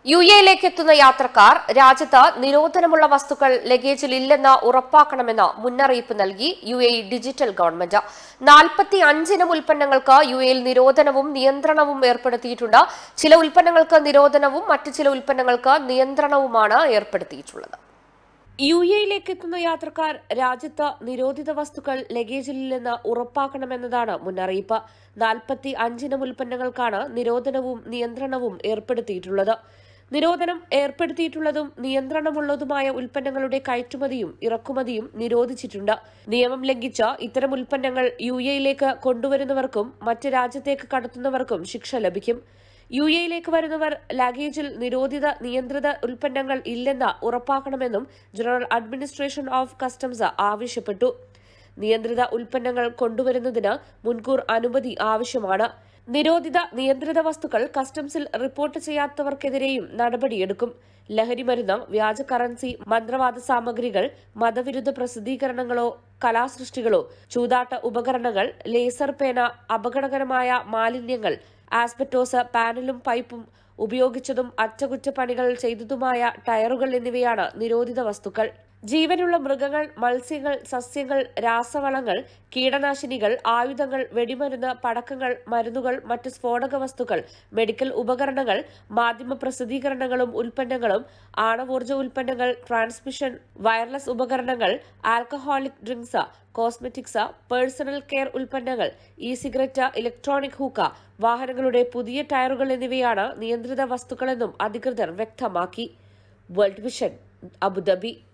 U എയിലേക്ക് എത്തുന്ന യാത്രക്കാർ രാജ്യത്ത് നിരോധനമുള്ള വസ്തുക്കൾ ലഗേജിൽ ഇല്ലെന്ന് ഉറപ്പാക്കണമെന്ന് മുന്നറിയിപ്പ് നൽകി യു എ ഡിജിറ്റൽ ഗവൺമെന്റ് നാൽപ്പത്തി അഞ്ചിനം ഉൽപ്പന്നങ്ങൾക്ക് യു എയിൽ നിരോധനവും നിയന്ത്രണവും ഏർപ്പെടുത്തിയിട്ടുണ്ട് ചില ഉൽപ്പന്നങ്ങൾക്ക് നിരോധനവും മറ്റു ചില ഉൽപ്പന്നങ്ങൾക്ക് നിയന്ത്രണവുമാണ് ഏർപ്പെടുത്തിയിട്ടുള്ളത് യു എയിലേക്ക് എത്തുന്ന യാത്രക്കാർ രാജ്യത്ത് നിരോധിത വസ്തുക്കൾ ലഗേജിലില്ലെന്ന് ഉറപ്പാക്കണമെന്നതാണ് മുന്നറിയിപ്പ് നാൽപ്പത്തി അഞ്ചിനം ഉൽപ്പന്നങ്ങൾക്കാണ് നിരോധനവും നിയന്ത്രണവും ഏർപ്പെടുത്തിയിട്ടുള്ളത് നിരോധനം ഏർപ്പെടുത്തിയിട്ടുള്ളതും നിയന്ത്രണമുള്ളതുമായ ഉൽപ്പന്നങ്ങളുടെ കയറ്റുമതിയും ഇറക്കുമതിയും നിരോധിച്ചിട്ടുണ്ട് നിയമം ലംഘിച്ച് ഇത്തരം ഉൽപ്പന്നങ്ങൾ യു എയിലേക്ക് കൊണ്ടുവരുന്നവർക്കും മറ്റ് രാജ്യത്തേക്ക് കടത്തുന്നവർക്കും ശിക്ഷ ലഭിക്കും യു എയിലേക്ക് വരുന്നവർ ലഗേജിൽ നിരോധിത നിയന്ത്രിത ഉൽപ്പന്നങ്ങൾ ഇല്ലെന്ന് ഉറപ്പാക്കണമെന്നും ജനറൽ അഡ്മിനിസ്ട്രേഷൻ ഓഫ് കസ്റ്റംസ് ആവശ്യപ്പെട്ടു നിയന്ത്രിത ഉൽപ്പന്നങ്ങൾ കൊണ്ടുവരുന്നതിന് മുൻകൂർ അനുമതി ആവശ്യമാണ് നിരോധിത നിയന്ത്രിത വസ്തുക്കൾ കസ്റ്റംസിൽ റിപ്പോർട്ട് ചെയ്യാത്തവർക്കെതിരെയും നടപടിയെടുക്കും ലഹരിമരുന്ന് വ്യാജ കറൻസി മന്ത്രവാദ സാമഗ്രികൾ മതവിരുദ്ധ പ്രസിദ്ധീകരണങ്ങളോ കലാസൃഷ്ടികളോ ചൂതാട്ട ഉപകരണങ്ങൾ ലേസർ പേന അപകടകരമായ മാലിന്യങ്ങൾ ആസ്ബറ്റോസ് പാനലും പൈപ്പും ഉപയോഗിച്ചതും അറ്റകുറ്റപ്പണികൾ ചെയ്തതുമായ ടയറുകൾ എന്നിവയാണ് നിരോധിത വസ്തുക്കൾ ജീവനുള്ള മൃഗങ്ങൾ മത്സ്യങ്ങൾ സസ്യങ്ങൾ രാസവളങ്ങൾ കീടനാശിനികൾ ആയുധങ്ങൾ വെടിമരുന്ന് പടക്കങ്ങൾ മരുന്നുകൾ മറ്റ് സ്ഫോടക വസ്തുക്കൾ മെഡിക്കൽ ഉപകരണങ്ങൾ മാധ്യമ പ്രസിദ്ധീകരണങ്ങളും ഉൽപ്പന്നങ്ങളും ആണവോർജ്ജ ഉൽപ്പന്നങ്ങൾ ട്രാൻസ്മിഷൻ വയർലെസ് ഉപകരണങ്ങൾ alcoholic drinks cosmetics personal care ഉൽപ്പന്നങ്ങൾ ഇ സിഗരറ്റ് ഇലക്ട്രോണിക് ഹൂക്ക വാഹനങ്ങളുടെ പുതിയ ടയറുകൾ എന്നിവയാണ് നിയന്ത്രിത വസ്തുക്കളെന്നും അധികൃതർ വ്യക്തമാക്കി വേൾഡ് വിഷൻ അബുദാബി